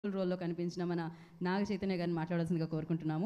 రోల్లో కనిపించిన మన నాగ చైతన్య గారిని మాట్లాడాల్సిందిగా కోరుకుంటున్నాము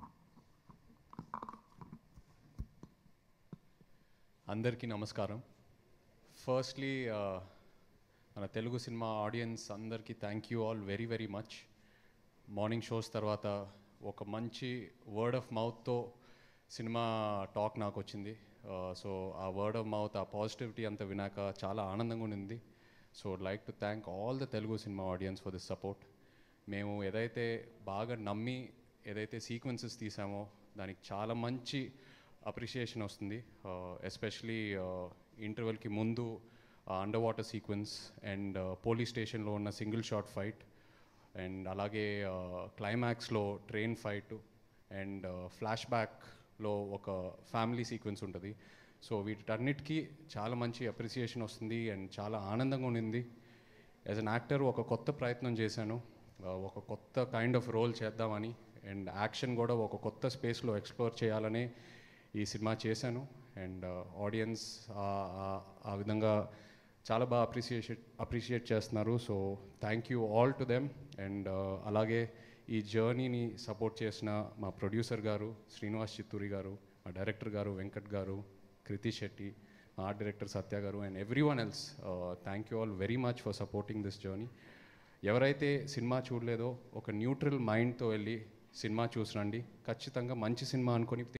అందరికీ నమస్కారం ఫస్ట్లీ మన తెలుగు సినిమా ఆడియన్స్ అందరికీ thank you all very very much morning shows తర్వాత ఒక మంచి వర్డ్ ఆఫ్ మౌత్తో సినిమా టాక్ నాకు వచ్చింది సో ఆ వర్డ్ ఆఫ్ మౌత్ ఆ పాజిటివిటీ అంతా వినాక చాలా ఆనందంగా ఉంది so like to thank all the Telugu cinema audience for this support మేము ఏదైతే బాగా నమ్మి ఏదైతే సీక్వెన్సెస్ తీసామో దానికి చాలా మంచి అప్రిషియేషన్ వస్తుంది ఎస్పెషలీ ఇంటర్వెల్కి ముందు under water sequence and police స్టేషన్లో ఉన్న సింగిల్ షాట్ ఫైట్ అండ్ అలాగే క్లైమాక్స్లో ట్రైన్ ఫైట్ అండ్ ఫ్లాష్ బ్యాక్లో ఒక ఫ్యామిలీ సీక్వెన్స్ ఉంటుంది సో వీటన్నిటికీ చాలా మంచి అప్రిసియేషన్ వస్తుంది అండ్ చాలా ఆనందంగా ఉండింది యాజ్ అన్ యాక్టర్ ఒక కొత్త ప్రయత్నం చేశాను ఆ, ఒక కొత్త కైండ్ ఆఫ్ రోల్ చేద్దామని అండ్ యాక్షన్ కూడా ఒక కొత్త స్పేస్లో ఎక్స్ప్లోర్ చేయాలని ఈ సినిమా చేశాను అండ్ ఆడియన్స్ ఆ విధంగా చాలా బాగా అప్రిసియేషన్ అప్రిషియేట్ చేస్తున్నారు so thank you all to them and అలాగే ఈ జర్నీని సపోర్ట్ చేసిన మా ప్రొడ్యూసర్ గారు శ్రీనివాస్ చిత్తూరి గారు మా డైరెక్టర్ గారు వెంకట్ గారు కృతి శెట్టి మా art director Satya garu and everyone else thank you all very much for supporting this journey ఎవరైతే సినిమా చూడలేదో ఒక న్యూట్రల్ మైండ్తో వెళ్ళి సినిమా చూసిరండి ఖచ్చితంగా మంచి సినిమా అనుకొని